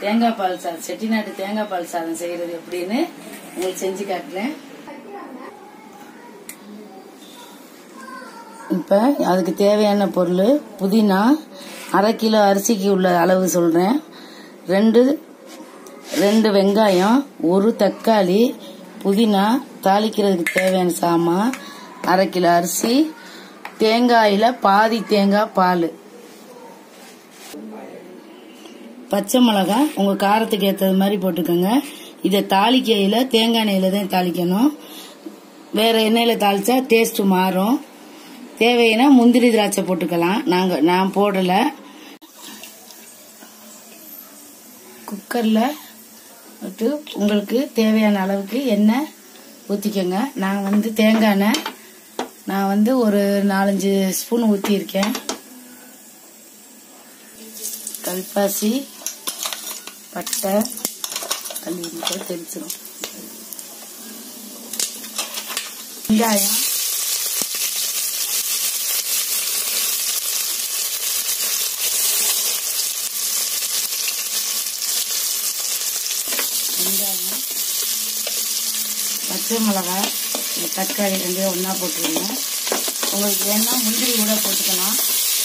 தேங்காய் பால் சாதம் செட்டிநாட்டு தேங்காய் பால் சாதம் செய்யறது எப்படின்னு உங்களுக்கு செஞ்சு காட்டுறேன் இப்ப அதுக்கு தேவையான பொருள் புதினா அரை கிலோ அரிசிக்கு உள்ள அளவு சொல்றேன் ரெண்டு ரெண்டு வெங்காயம் ஒரு தக்காளி புதினா தாளிக்கிறதுக்கு தேவையான சாமான் அரை கிலோ அரிசி தேங்காயில பாதி தேங்காய் பால் பச்சை மிளகாய் உங்க காரத்துக்கு ஏற்றது மாதிரி போட்டுக்கோங்க இதை தாளிக்கையில தேங்காய் எண்ணெயில தான் தாளிக்கணும் வேற எண்ணெயில தாளிச்சா டேஸ்ட் மாறும் தேவைன்னா முந்திரி திராட்சை போட்டுக்கலாம் நாங்க நான் போடல குக்கர்ல விட்டு உங்களுக்கு தேவையான அளவுக்கு எண்ணெய் ஊற்றிக்கோங்க நான் வந்து தேங்காய் எண்ணெய் நான் வந்து ஒரு நாலஞ்சு ஸ்பூன் ஊற்றியிருக்கேன் கல்பாசி பட்டை கல்லி கூட தெரிச்சிடும் வெங்காயம் வெங்காயம் பச்சை மிளகாய் இந்த தக்காளி ரெண்டையும் ஒன்றா போட்டுருங்க உங்களுக்கு வேணா முந்திரி கூட போட்டுக்கலாம்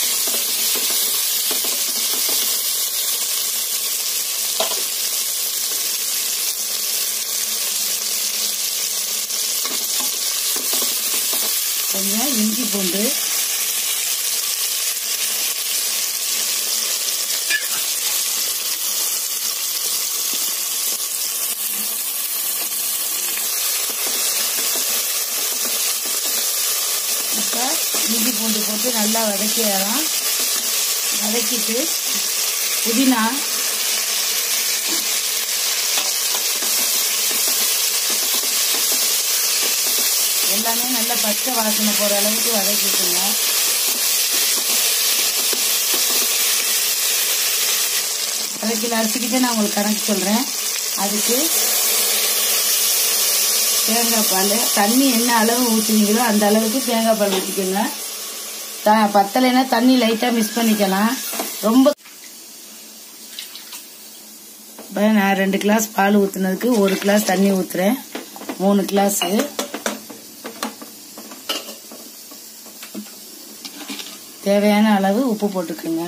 கொஞ்சம் இஞ்சி பூண்டு இப்போ இஞ்சி பூண்டு போட்டு நல்லா வதக்கிடலாம் வதக்கிட்டு புதினா எல்லாமே நல்லா பச்சை வாசனை போகிற அளவுக்கு வதக்கிட்டுங்க அரை கிலோ அரிசிக்கிட்ட நான் உங்களுக்கு கணக்கு சொல்கிறேன் அதுக்கு தேங்காய் பால் தண்ணி என்ன அளவு ஊற்றுவீங்களோ அந்த அளவுக்கு தேங்காய் பால் ஊற்றிக்கோங்க த பத்தலைன்னா தண்ணி லைட்டாக மிக்ஸ் பண்ணிக்கலாம் ரொம்ப இப்போ நான் ரெண்டு கிளாஸ் பால் ஊற்றுனதுக்கு ஒரு கிளாஸ் தண்ணி ஊற்றுறேன் மூணு கிளாஸு தேவையான அளவு உப்பு போட்டுக்கோங்க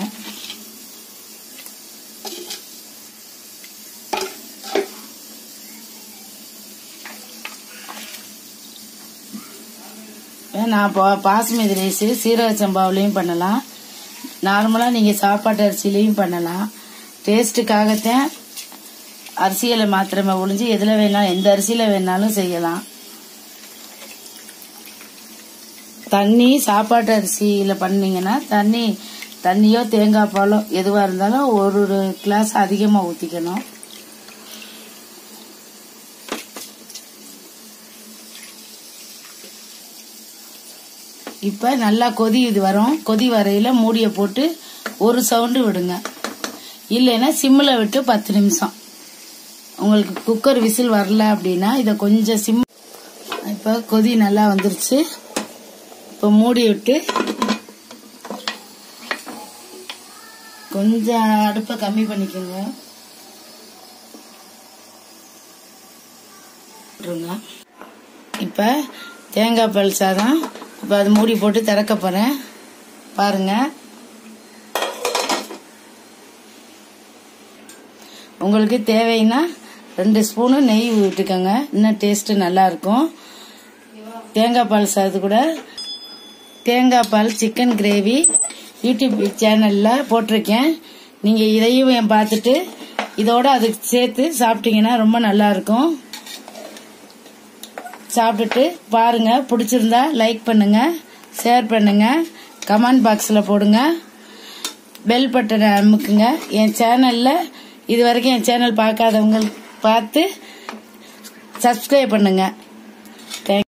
நான் பா- பாசுமதி ரைஸ் சீரக சம்பாவிலையும் பண்ணலாம் நார்மலாக நீங்கள் சாப்பாட்டு அரிசிலையும் பண்ணலாம் டேஸ்ட்டுக்காகத்தான் அரிசிகளை மாத்திரமே ஒழிஞ்சு எதில் வேணாலும் எந்த அரிசியில் வேணாலும் செய்யலாம் தண்ணி சாப்பாட்டு அரிசியில் பண்ணீங்கன்னா தண்ணி தண்ணியோ தேங்காய் பாலோ எதுவாக இருந்தாலும் ஒரு ஒரு கிளாஸ் அதிகமாக ஊற்றிக்கணும் இப்போ நல்லா கொதி இது வரும் கொதி வரையில் மூடியை போட்டு ஒரு சவுண்டு விடுங்க இல்லைன்னா சிம்மில் விட்டு பத்து நிமிஷம் உங்களுக்கு குக்கர் விசில் வரல அப்படின்னா இதை கொஞ்சம் சிம் இப்போ கொதி நல்லா வந்துருச்சு இப்போ மூடி விட்டு கொஞ்சம் அடுப்பை கம்மி பண்ணிக்கோங்க விட்டுருங்க. இப்போ தேங்காய் பால் சாதம் இப்போ அது மூடி போட்டு திறக்க போகிறேன் பாருங்க உங்களுக்கு தேவைன்னா ரெண்டு ஸ்பூனு நெய் விட்டுக்கோங்க இன்னும் டேஸ்ட்டு நல்லா இருக்கும் தேங்காய் பால் சாதத்து கூட தேங்காய் பால் சிக்கன் கிரேவி யூடியூப் சேனலில் போட்டிருக்கேன் நீங்கள் இதையும் என் பார்த்துட்டு இதோட அதுக்கு சேர்த்து சாப்பிட்டீங்கன்னா ரொம்ப நல்லா இருக்கும் சாப்பிட்டுட்டு பாருங்க பிடிச்சிருந்தா லைக் பண்ணுங்க ஷேர் பண்ணுங்க கமெண்ட் பாக்ஸில் போடுங்க பெல் பட்டனை அமுக்குங்க என் சேனலில் இது வரைக்கும் என் சேனல் பார்க்காதவங்க பார்த்து சப்ஸ்கிரைப் பண்ணுங்க தேங்க்